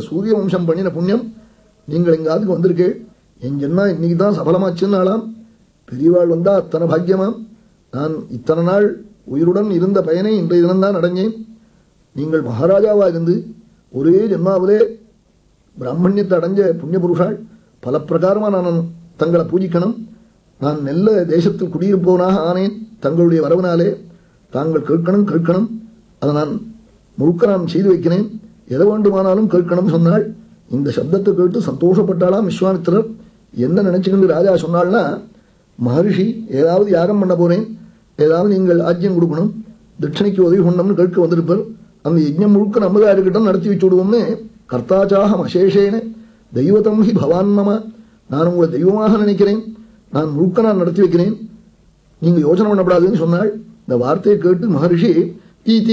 சூரிய வம்சம் பண்ணின புண்ணியம் நீங்கள் எங்காதுக்கு வந்திருக்கேள் என் ஜென்மா இன்னைக்கு தான் சபலமாச்சுன்னாலாம் பெரியவாள் வந்தா அத்தனை பாக்கியமாம் நான் இத்தனை நாள் உயிருடன் இருந்த பயனை இன்றைய தினம்தான் அடைஞ்சேன் நீங்கள் மகாராஜாவா இருந்து ஒரே ஜென்மாவிலே பிராமணியத்தை அடைஞ்ச புண்ணிய புருஷாள் பல பிரகாரமாக நான் தங்களை பூஜிக்கணும் நான் நெல்ல தேசத்தில் குடியிருப்பவனாக ஆனேன் தங்களுடைய வரவினாலே தாங்கள் கேட்கணும் கேட்கணும் அதை நான் முழுக்க நான் செய்து வைக்கிறேன் எதை வேண்டுமானாலும் கேட்கணும் சொன்னாள் இந்த சப்தத்தை கேட்டு சந்தோஷப்பட்டாளாம் விஸ்வாமித்திரர் என்ன நினைச்சுக்கிட்டு ராஜா சொன்னாள்னா மகரிஷி ஏதாவது யாகம் பண்ண போறேன் ஏதாவது நீங்கள் ஆஜ்யம் கொடுக்கணும் தட்சணைக்கு உதவி பண்ணணும்னு கேட்க வந்திருப்பார் அந்த யஜ்ஞம் முழுக்க நம்மதா இருக்கட்டும் நடத்தி வச்சு விடுவோம்னு கர்த்தாச்சாகம் அசேஷேன தெய்வதம் ஹி பவான் மம நான் உங்களை தெய்வமாக நினைக்கிறேன் நான் முழுக்க நான் நடத்தி வைக்கிறேன் நீங்க யோசனை பண்ணப்படாதுன்னு சொன்னாள் இந்த வார்த்தையை கேட்டு மகரிஷி ஈ